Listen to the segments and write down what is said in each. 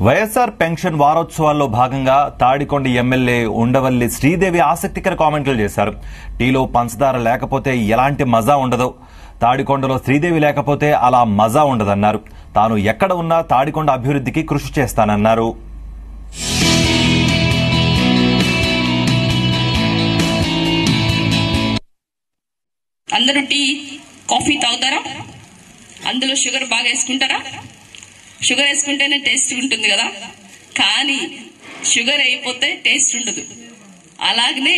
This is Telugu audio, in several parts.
వైఎస్ఆర్ పెన్షన్ వారోత్సవాల్లో భాగంగా తాడికొండ ఎమ్మెల్యే ఉండవల్లి శ్రీదేవి ఆసక్తికర కామెంట్లు చేశారు టీలో పంచదార లేకపోతే ఎలాంటి మజా ఉండదు తాడికొండలో శ్రీదేవి లేకపోతే అలా మజా ఉండదన్నారు తాను ఎక్కడ ఉన్నా తాడికొండ అభివృద్ధికి కృషి చేస్తానన్నారు అందరూ టీ కాఫీ తాగుతారా అందులో షుగర్ బాగా వేసుకుంటారా షుగర్ వేసుకుంటేనే టేస్ట్ ఉంటుంది కదా కానీ షుగర్ అయిపోతే టేస్ట్ ఉండదు అలాగనే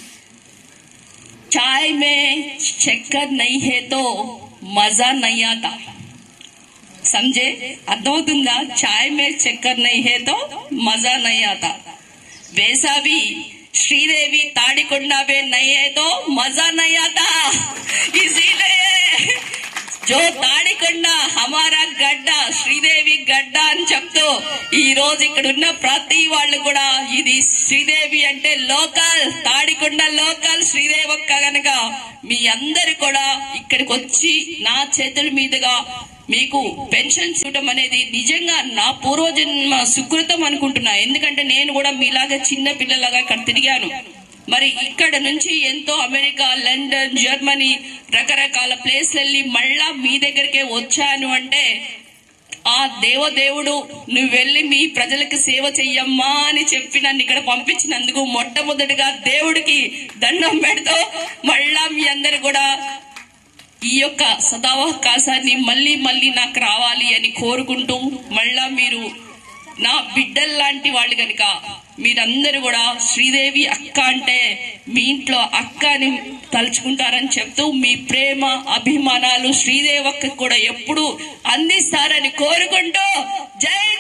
చాయ్ మే చక్కెర నై హే తో మజా నై ఆతా समझे అర్థమవుతుందా చాయ్ మే చక్కెర నై హే తో మజా నై ఆతా वैसा भी श्रीदेवी ताड़ीकोंडा पे नहीं है तो मजा नहीं आता इसीलिए जो తాడికొండ హమారా గడ్డ శ్రీదేవి గడ్డ అని చెప్తూ ఈ రోజు ఇక్కడ ఉన్న ప్రతి వాళ్ళు కూడా ఇది శ్రీదేవి అంటే లోకల్ తాడికొండ లోకల్ శ్రీదేవి ఒక్క గనక మీ అందరు కూడా ఇక్కడికి వచ్చి నా చేతుల మీదుగా మీకు పెన్షన్ చూడటం అనేది నిజంగా నా పూర్వజన్మ సుకృతం అనుకుంటున్నా ఎందుకంటే నేను కూడా మీలాగా చిన్న పిల్లలాగా ఇక్కడ తిరిగాను మరి ఇక్కడ నుంచి ఎంతో అమెరికా లండన్ జర్మనీ రకరకాల ప్లేస్ వెళ్ళి మళ్ళా మీ దగ్గరికే వచ్చాను అంటే ఆ దేవదేవుడు నువ్వు వెళ్ళి మీ ప్రజలకు సేవ చెయ్యమ్మా అని చెప్పి నన్ను ఇక్కడ పంపించినందుకు మొట్టమొదటిగా దేవుడికి దండం పెడుతూ మళ్ళా మీ అందరు కూడా ఈ యొక్క సదావకాశాన్ని మళ్ళీ మళ్ళీ నాకు రావాలి అని కోరుకుంటూ మళ్ళా మీరు నా బిడ్డల్లాంటి వాళ్ళు కనుక మీరందరూ కూడా శ్రీదేవి అక్క అంటే మీ ఇంట్లో అక్క అని తలుచుకుంటారని చెప్తూ మీ ప్రేమ అభిమానాలు శ్రీదేవి అక్కకు కూడా ఎప్పుడు అందిస్తారని కోరుకుంటూ జై